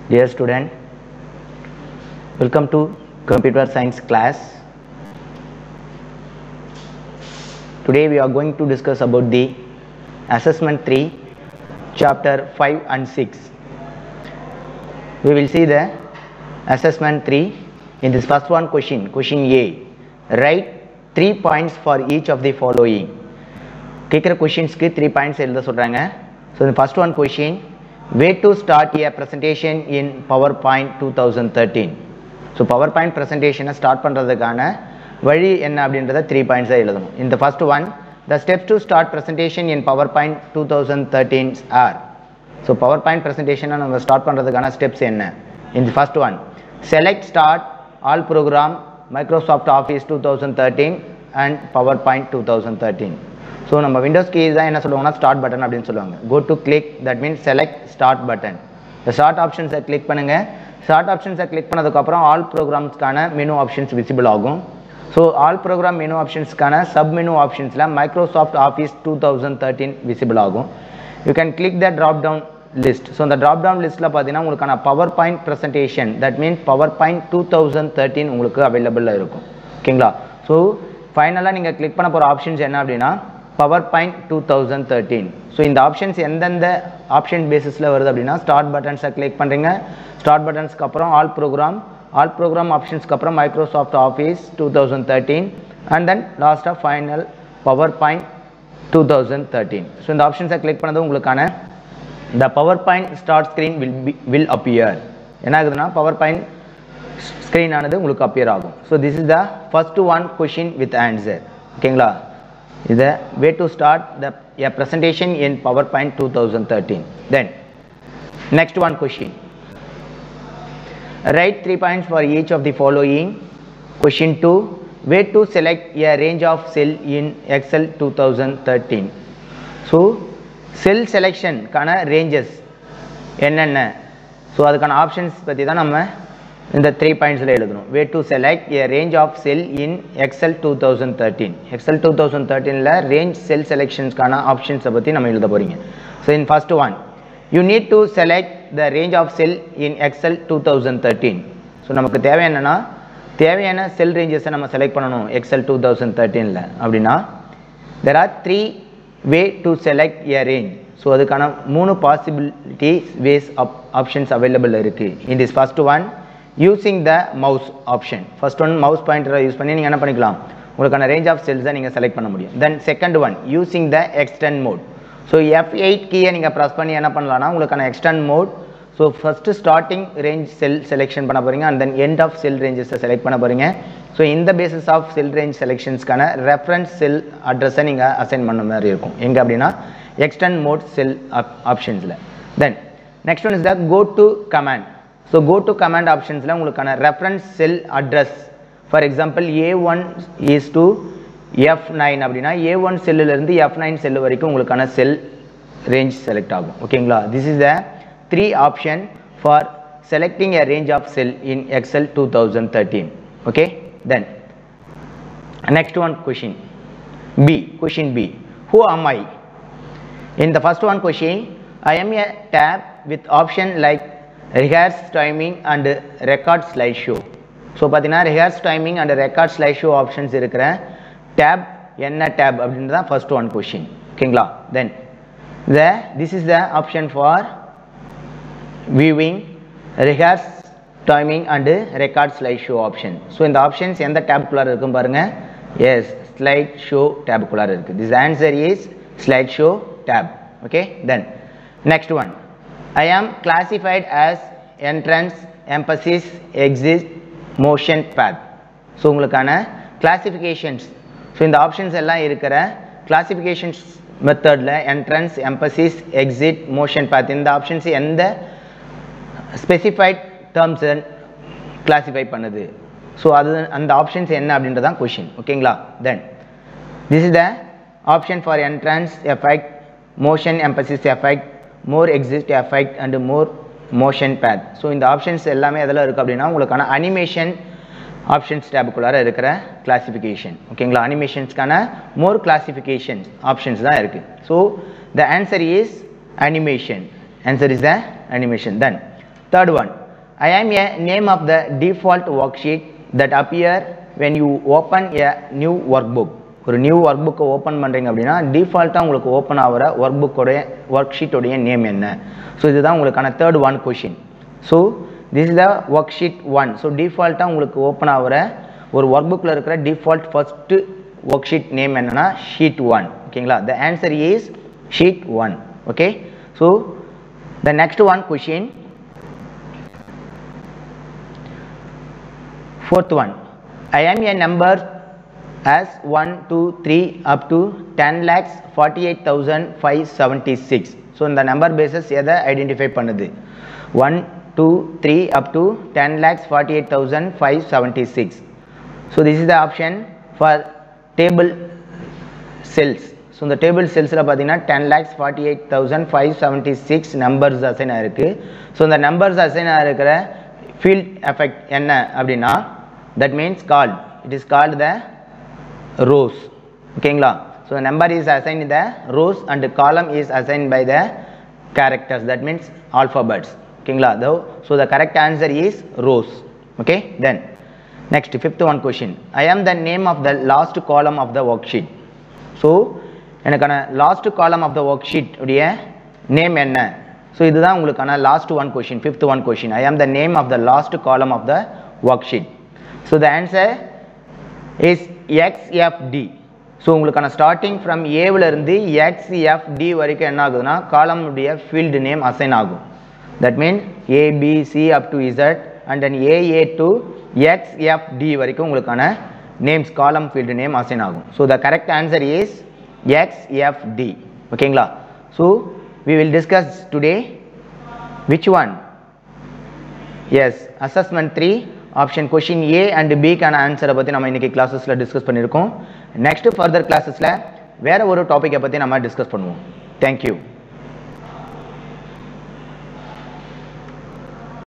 Dear student, welcome to computer science class. Today we are going to discuss about the assessment 3 chapter 5 and 6. We will see the assessment 3 in this first one question, question A. Write 3 points for each of the following. கேட்குற கொஷின்ஸ்க்கு three points எழுத சொல்கிறாங்க so இந்த first one question way to start a presentation in PowerPoint two thousand thirteen so PowerPoint ப்ரெசன்டேஷனை start பண்ணுறதுக்கான வழி என்ன அப்படின்றத three பாயிண்ட்ஸாக எழுதணும் இந்த first one the steps to start presentation in PowerPoint two thousand thirteen are so PowerPoint ப்ரெசன்டேஷனை நம்ம ஸ்டார்ட் பண்ணுறதுக்கான ஸ்டெப்ஸ் என்ன இந்த first one select start all program Microsoft Office two thousand thirteen and PowerPoint two thousand thirteen so நம்ம Windows key தான் என்ன சொல்லுவாங்கன்னா start button அப்படின்னு சொல்லுவாங்க go to click that means select start button இந்த start ஆப்ஷன்ஸை click பண்ணுங்கள் start ஆப்ஷன்ஸை கிளிக் பண்ணதுக்கப்புறம் ஆல் ப்ரோக்ராம்ஸ்க்கான மெனு ஆப்ஷன்ஸ் விசிபிள் ஆகும் ஸோ ஆல் ப்ரோக்ராம் மெனு ஆப்ஷன்ஸ்க்கான சப் மெனு ஆப்ஷன்ஸில் Microsoft Office two thousand thirteen visible ஆகும் you can click the drop down list so அந்த ட்ராப் டவுன் லிஸ்ட்டில் பார்த்தீங்கன்னா உங்களுக்கான PowerPoint presentation that means power PowerPoint two thousand thirteen உங்களுக்கு அவைலபிளாக இருக்கும் ஓகேங்களா ஸோ ஃபைனலாக நீங்கள் கிளிக் பண்ண போகிற ஆப்ஷன்ஸ் என்ன அப்படின்னா PowerPoint two thousand thirteen so இந்த ஆப்ஷன்ஸ் எந்தெந்த ஆப்ஷன் பேசிஸில் வருது அப்படின்னா ஸ்டார்ட் பட்டன்ஸை கிளிக் பண்ணுறீங்க ஸ்டார்ட் பட்டன்ஸ்க்கு அப்புறம் ஆல் ப்ரோக்ராம் ஆல் ப்ரோக்ராம் ஆப்ஷன்ஸ்க்கு அப்புறம் Microsoft Office two thousand thirteen and then லாஸ்ட்டாக final PowerPoint two thousand thirteen so இந்த ஆப்ஷன்ஸை கிளிக் பண்ணது உங்களுக்கான the PowerPoint start screen will be will appear என்ன ஆகுதுன்னா பவர் பாயிண்ட் ஸ்க்ரீன் ஆனது உங்களுக்கு அப்பியர் ஆகும் so this is the first one question with answer ஓகேங்களா இது way to start the a presentation in PowerPoint 2013 then next one question write three points for each of the following question 2 way to select a range of cell in Excel 2013 so cell selection கான ranges என்னென்ன so அதுக்கான options பற்றி தான் நம்ம இந்த three பாயிண்ட்ஸில் எழுதணும் way to select a range of cell in Excel two thousand thirteen Excel two thousand தேர்ட்டீனில் ரேஞ்ச் செல் செலெக்ஷன்ஸ்க்கான ஆப்ஷன்ஸை பற்றி நம்ம எழுத போகிறீங்க so in first one you need to select the range of cell in Excel two thousand thirteen so நமக்கு தேவை என்னென்னா தேவையான செல் ரேஞ்சஸை நம்ம செலக்ட் பண்ணணும் எக்ஸல் டூ தௌசண்ட் தேர்ட்டீனில் அப்படின்னா there are three way to select a range so அதுக்கான மூணு possibility ways of options available இருக்குது in this first one using the mouse option first one mouse பாயிண்டரை யூஸ் பண்ணி நீங்கள் என்ன பண்ணிக்கலாம் உங்களுக்கான ரேஞ்ச் ஆஃப் செல்ஸை நீங்கள் செலக்ட் பண்ண முடியும் then second one using the extend mode so F eight கீயை நீங்கள் ப்ரெஸ் பண்ணி என்ன பண்ணலாம்னா உங்களுக்கான extend mode so first starting range cell selection பண்ண போகிறீங்க and then end of cell ரேஞ்சஸை செலக்ட் பண்ண போகிறீங்க ஸோ இந்த பேசிஸ் ஆஃப் செல் ரேஞ்ச் செலெக்ஷன்ஸ்க்கான ரெஃபரன்ஸ் செல் அட்ரஸை நீங்கள் அசைன் பண்ண மாதிரி இருக்கும் எங்கே அப்படின்னா எக்ஸ்டெண்ட் மோட் செல் ஆப்ஷன்ஸில் then next one is the go to command so go to command ஆப்ஷன்ஸில் உங்களுக்கான reference cell address for example A one is to F nine அப்படின்னா ஏ ஒன் செல்லுலேருந்து எஃப் நைன் செல்லு வரைக்கும் உங்களுக்கான cell range select ஆகும் ஓகேங்களா this is the three option for selecting a range of cell in Excel two thousand thirteen okay then next one question B question B who am I? In the first one question, I am a tab with option like rehearse timing and record slideshow. So பார்த்தீங்கன்னா rehearse timing and record slideshow options இருக்கிற tab என்ன tab அப்படின்னு தான் first one question ஓகேங்களா then the this is the option for viewing rehearse timing and record slideshow option so இந்த options எந்த டேப்குள்ளார இருக்கும் பாருங்க எஸ் ஸ்லைட் ஷோ டேப்குள்ளார இருக்குது this answer is slide show tab okay then next one i am classified as entrance emphasis exit motion path so உங்களுக்கான classifications so இந்த options எல்லாம் இருக்கிற கிளாசிஃபிகேஷன்ஸ் மெத்தடில் entrance emphasis exit motion path இந்த options எந்த specified டேர்ம்ஸை classify பண்ணுது so அது அந்த ஆப்ஷன்ஸ் என்ன அப்படின்றதான் கொஷின் ஓகேங்களா then this is the option for entrance effect motion emphasis effect more exist effect and more motion path so இந்த ஆப்ஷன்ஸ் எல்லாமே எதில் இருக்குது அப்படின்னா உங்களுக்கான அனிமேஷன் ஆப்ஷன்ஸ் டேபுக்குள்ளார இருக்கிற கிளாசிஃபிகேஷன் ஓகேங்களா அனிமேஷன்ஸ்க்கான மோர் கிளாசிஃபிகேஷன்ஸ் ஆப்ஷன்ஸ் தான் இருக்குது so the answer is animation answer is the animation then third one i am a name of the default worksheet that appear when you open a new workbook ஒரு new work புக்கை open பண்ணுறீங்க அப்படின்னா டிஃபால்ட்டாக உங்களுக்கு open ஆகிற work புக்கோடைய work ஷீட்டோடைய name என்ன ஸோ இதுதான் உங்களுக்கான third one question so this is the worksheet one so டிஃபால்ட்டாக உங்களுக்கு ஓப்பன் ஆகிற ஒரு ஒர்க் புக்கில் இருக்கிற default first worksheet name என்னன்னா ஷீட் ஒன் ஓகேங்களா the answer is sheet one okay so the next one question fourth one i am a number as 1 2 3 up to 10 lakhs 48576 so இந்த number basis எதை identify பண்ணுது 1 2 3 up to 10 lakhs 48576 so this is the option for table cells so இந்த table செல்ஸில் பார்த்தீங்கன்னா ten lakhs forty eight thousand five seventy six numbers assign ஆயிருக்கு so இந்த numbers assign ஆகிருக்கிற field effect என்ன அப்படின்னா that means called it is called the rows ஓகேங்களா so number is assign the rows and column is assign by the characters that means alphabets ஓகேங்களா though so the correct answer is rows okay then next fifth one question I am the name of the last column of the worksheet so எனக்கான last column of the worksheet உடைய name என்ன so இதுதான் உங்களுக்கான last one question fifth one question I am the name of the last column of the worksheet so the answer is XFD so உங்களுக்கான starting from ஏவிலேருந்து XFD வரைக்கும் என்ன ஆகுதுன்னா காலமுடைய ஃபீல்டு நேம் அசைன் ஆகும் that mean ABC up to Z and then AA to XFD வரைக்கும் உங்களுக்கான names column field name assign ஆகும் so the correct answer is XFD ஓகேங்களா so we will discuss today which one is assessment three option question A and பிக்கான ஆன்சரை பற்றி நம்ம இன்றைக்கி கிளாஸஸில் டிஸ்கஸ் பண்ணியிருக்கோம் நெக்ஸ்ட் ஃபர்தர் கிளாஸஸில் வேறு ஒரு டாப்பிக்கை பற்றி நம்ம டிஸ்கஸ் பண்ணுவோம் தேங்க்யூ